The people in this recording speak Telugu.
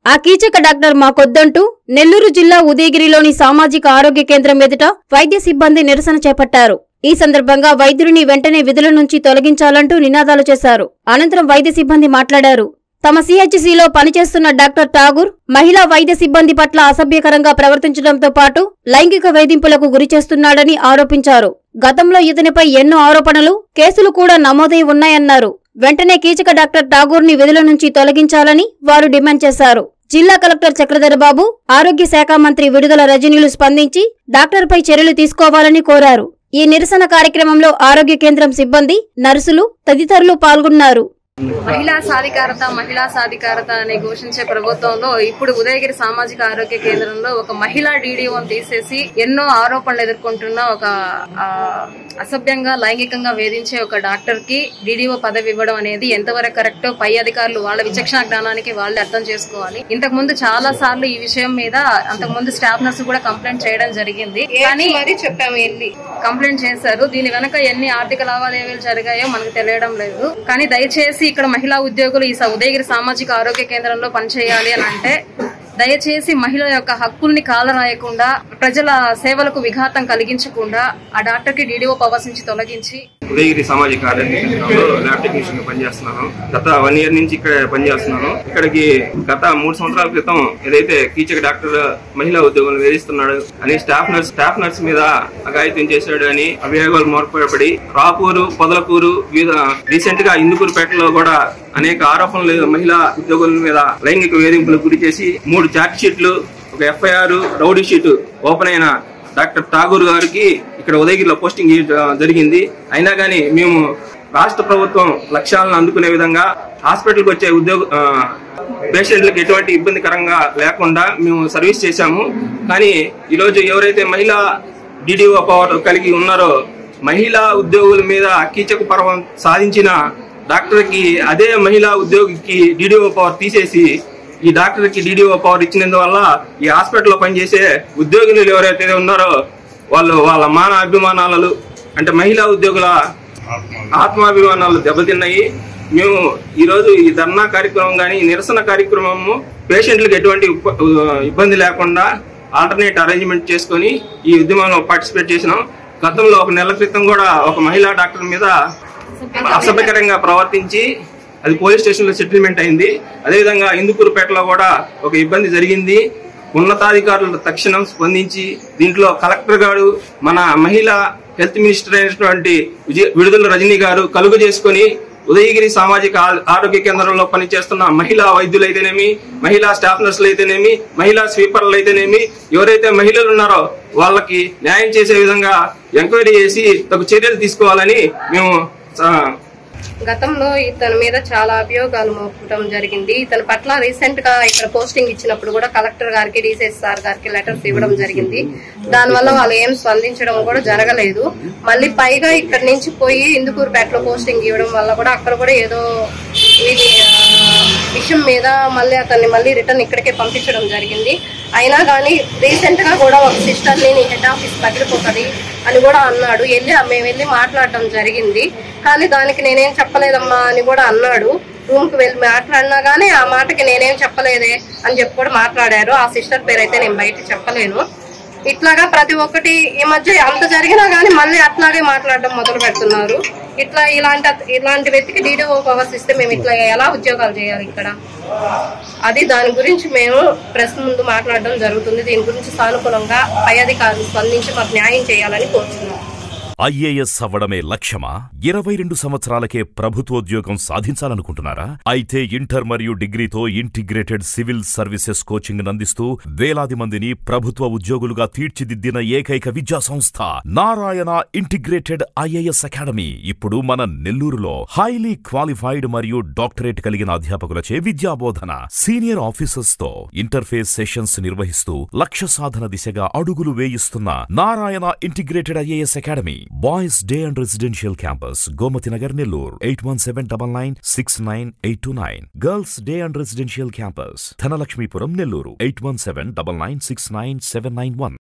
ఆ కీచక డాక్టర్ మాకొద్దంటూ నెల్లూరు జిల్లా ఉదయగిరిలోని సామాజిక ఆరోగ్య కేంద్రం ఎదుట వైద్య సిబ్బంది నిరసన చేపట్టారు ఈ సందర్భంగా వైద్యుడిని వెంటనే విధుల నుంచి తొలగించాలంటూ నినాదాలు చేశారు అనంతరం వైద్య సిబ్బంది మాట్లాడారు తమ సిహెచ్సిలో పనిచేస్తున్న డాక్టర్ ఠాగూర్ మహిళా వైద్య సిబ్బంది పట్ల అసభ్యకరంగా ప్రవర్తించడంతో పాటు లైంగిక వేధింపులకు గురి చేస్తున్నాడని ఆరోపించారు గతంలో ఇతనిపై ఎన్నో ఆరోపణలు కేసులు కూడా నమోదై ఉన్నాయన్నారు వెంటనే కీచక డాక్టర్ ఠాగూర్ ని విధుల నుంచి తొలగించాలని వారు డిమాండ్ చేశారు జిల్లా కలెక్టర్ చక్రధర బాబు ఆరోగ్య శాఖ మంత్రి విడుదల రజనీలు స్పందించి డాక్టర్పై చర్యలు తీసుకోవాలని కోరారు ఈ నిరసన కార్యక్రమంలో ఆరోగ్య కేంద్రం సిబ్బంది నర్సులు తదితరులు పాల్గొన్నారు మహిళా సాధికారత మహిళా సాధికారత అని ఘోషించే ప్రభుత్వంలో ఇప్పుడు ఉదయగిరి సామాజిక ఆరోగ్య కేంద్రంలో ఒక మహిళా డీడీఓని తీసేసి ఎన్నో ఆరోపణలు ఎదుర్కొంటున్న ఒక ఆ, అసభ్యంగా లైంగికంగా వేధించే ఒక డాక్టర్ కి డీడీఓ పదవి ఇవ్వడం అనేది ఎంతవరకు కరెక్టో పై అధికారులు వాళ్ళ విచక్షణ జ్ఞానానికి వాళ్ళే అర్థం చేసుకోవాలి ఇంతకు ముందు చాలా సార్లు ఈ విషయం మీద అంతకు ముందు స్టాఫ్ నర్స్ కూడా కంప్లైంట్ చేయడం జరిగింది కానీ మరి చెప్పాము వెళ్ళి కంప్లైంట్ చేశారు దీని వెనక ఎన్ని ఆర్థిక లావాదేవీలు జరిగాయో మనకు తెలియడం లేదు కానీ దయచేసి ఇక్కడ మహిళా ఉద్యోగులు ఈ స- ఉదయగిరి సామాజిక ఆరోగ్య కేంద్రంలో పనిచేయాలి అని అంటే దయచేసి మహిళల యొక్క హక్కుల్ని కాలరాయకుండా ప్రజల సేవలకు విఘాతం కలిగించకుండా ఆ డాక్టర్ కి డీడీఓ పవర్స్ నుంచి తొలగించి ఉదయగిరి సామాజిక ఆరోగ్య కేంద్రంలో ల్యాబ్ టెక్నీషియన్ గా పనిచేస్తున్నాను గత వన్ ఇయర్ నుంచి ఇక్కడ పనిచేస్తున్నాను ఇక్కడికి గత మూడు సంవత్సరాల క్రితం ఏదైతే కీచక డాక్టర్ మహిళా ఉద్యోగులను వేధిస్తున్నాడు అని స్టాఫ్ నర్స్ స్టాఫ్ నర్స్ మీద అఘాయిత్యం చేశాడు అని అభియోగాలు మోర్పడి రాపూరు పొదలకూరు వివిధ రీసెంట్ గా ఇందుకూరుపేటలో కూడా అనేక ఆరోపణలు మహిళా ఉద్యోగుల మీద లైంగిక వేధింపులకు గురి చేసి మూడు చార్జ్ షీట్లు ఒక ఎఫ్ఐఆర్ రౌడీ షీట్ ఓపెన్ అయిన డాక్టర్ ఠాగూర్ గారికి ఇక్కడ ఉదయగిరిలో పోస్టింగ్ ఇవ్వడం జరిగింది అయినా కానీ మేము రాష్ట్ర ప్రభుత్వం లక్ష్యాలను అందుకునే విధంగా హాస్పిటల్కి వచ్చే ఉద్యోగ ఆ, పేషెంట్లకు ఎటువంటి ఇబ్బందికరంగా లేకుండా మేము సర్వీస్ చేశాము కానీ ఈరోజు ఎవరైతే మహిళా డిడిఓ పవర్ కలిగి ఉన్నారో మహిళా ఉద్యోగుల మీద కీచక పర్వం సాధించిన డాక్టర్కి అదే మహిళా ఉద్యోగికి డిడిఓ పవర్ తీసేసి ఈ డాక్టర్ కి డీడీఓ పవర్ ఇచ్చినందువల్ల ఈ హాస్పిటల్లో పనిచేసే ఉద్యోగులు ఎవరైతే ఉన్నారో వాళ్ళు వాళ్ళ మాన అభిమానాలు అంటే మహిళా ఉద్యోగుల ఆత్మాభిమానాలు దెబ్బతిన్నాయి మేము ఈ రోజు ఈ ధర్నా కార్యక్రమం కానీ నిరసన కార్యక్రమము పేషెంట్లకు ఎటువంటి ఉప- ఇబ్బంది లేకుండా ఆల్టర్నేట్ అరేంజ్మెంట్ చేసుకొని ఈ ఉద్యమంలో పార్టిసిపేట్ చేసినాం గతంలో ఒక నెల క్రితం కూడా ఒక మహిళా డాక్టర్ మీద అసభ్యకరంగా ప్రవర్తించి అది పోలీస్ స్టేషన్ లో సెటిల్మెంట్ అయింది అదేవిధంగా ఇందుకూరుపేటలో కూడా ఒక ఇబ్బంది జరిగింది ఉన్నతాధికారులు తక్షణం స్పందించి దీంట్లో కలెక్టర్ గారు మన మహిళా హెల్త్ మినిస్టర్ అయినటువంటి విజయ- విడుదల రజనీ గారు కలుగు చేసుకొని ఉదయగిరి సామాజిక ఆ- ఆరోగ్య కేంద్రంలో పనిచేస్తున్న మహిళా వైద్యులైతేనేమి మహిళా స్టాఫ్ నర్సులు అయితేనేమి మహిళా స్వీపర్లు అయితేనేమి ఎవరైతే మహిళలు ఉన్నారో వాళ్ళకి న్యాయం చేసే విధంగా ఎంక్వైరీ చేసి తగు చర్యలు తీసుకోవాలని మేము ఆ, గతంలో ఇతని మీద చాలా అభియోగాలు మోపడం జరిగింది ఇతని పట్ల రీసెంట్ గా ఇక్కడ పోస్టింగ్ ఇచ్చినప్పుడు కూడా కలెక్టర్ గారికి డీసీఎస్ సార్ గారికి లెటర్స్ ఇవ్వడం జరిగింది దానివల్ల వాళ్ళు ఏం స్పందించడం కూడా జరగలేదు మళ్ళీ పైగా ఇక్కడ నుంచి పోయి ఇందుకూరుపేటలో పోస్టింగ్ ఇవ్వడం వల్ల కూడా అక్కడ కూడా ఏదో ఇది ఆ, విషయం మీద మళ్ళీ అతన్ని మళ్ళీ రిటర్న్ ఇక్కడికే పంపించడం జరిగింది అయినా కానీ రీసెంట్ గా కూడా ఒక సిస్టర్ ని నీ హెడ్ ఆఫీస్ పగిలిపోతుంది అని కూడా అన్నాడు వెళ్ళి మేము వెళ్ళి మాట్లాడడం జరిగింది కానీ దానికి నేనేం చెప్పలేదమ్మా అని కూడా అన్నాడు రూమ్ కి వెళ్ళి మాట్లాడినా గానీ ఆ మాటకి నేనేం చెప్పలేదే అని చెప్పి కూడా మాట్లాడారు ఆ సిస్టర్ పేరు అయితే నేను బయట చెప్పలేను ఇట్లాగా ప్రతి ఒక్కటి ఈ మధ్య అంత జరిగినా గానీ మళ్ళీ అట్లాగే మాట్లాడడం మొదలు పెడుతున్నారు ఇట్లా ఇలాంటి ఇలాంటి వ్యక్తికి డీడీఓ పవర్స్ ఇస్తే మేము ఇట్లా ఎలా ఉద్యోగాలు చేయాలి ఇక్కడ అది దాని గురించి మేము ప్రెస్ ముందు మాట్లాడడం జరుగుతుంది దీని గురించి సానుకూలంగా పై అధికారులు స్పందించి మాకు న్యాయం చేయాలని కోరుతున్నాం ఐఏఎస్ అవ్వడమే లక్ష్యమా ఇరవై రెండు సంవత్సరాలకే ప్రభుత్వోద్యోగం సాధించాలనుకుంటున్నారా అయితే ఇంటర్ మరియు డిగ్రీతో ఇంటిగ్రేటెడ్ సివిల్ సర్వీసెస్ కోచింగ్ అందిస్తూ వేలాది మందిని ప్రభుత్వ ఉద్యోగులుగా తీర్చిదిద్దిన ఏకైక విద్యా సంస్థ నారాయణ ఇంటిగ్రేటెడ్ ఐఏఎస్ అకాడమీ ఇప్పుడు మన నెల్లూరులో హైలీ క్వాలిఫైడ్ మరియు డాక్టరేట్ కలిగిన అధ్యాపకులచే విద్యాబోధన సీనియర్ ఆఫీసర్స్ తో ఇంటర్ఫేస్ సెషన్స్ నిర్వహిస్తూ లక్ష్య సాధన దిశగా అడుగులు వేయిస్తున్న Narayana integrated IAS academy boys day and residential campus Gomathi Nagar Nellore eight one seven double nine six nine eight two nine girls day and residential campus Dhanalakshmipuram Nellore eight one seven double nine six nine seven nine one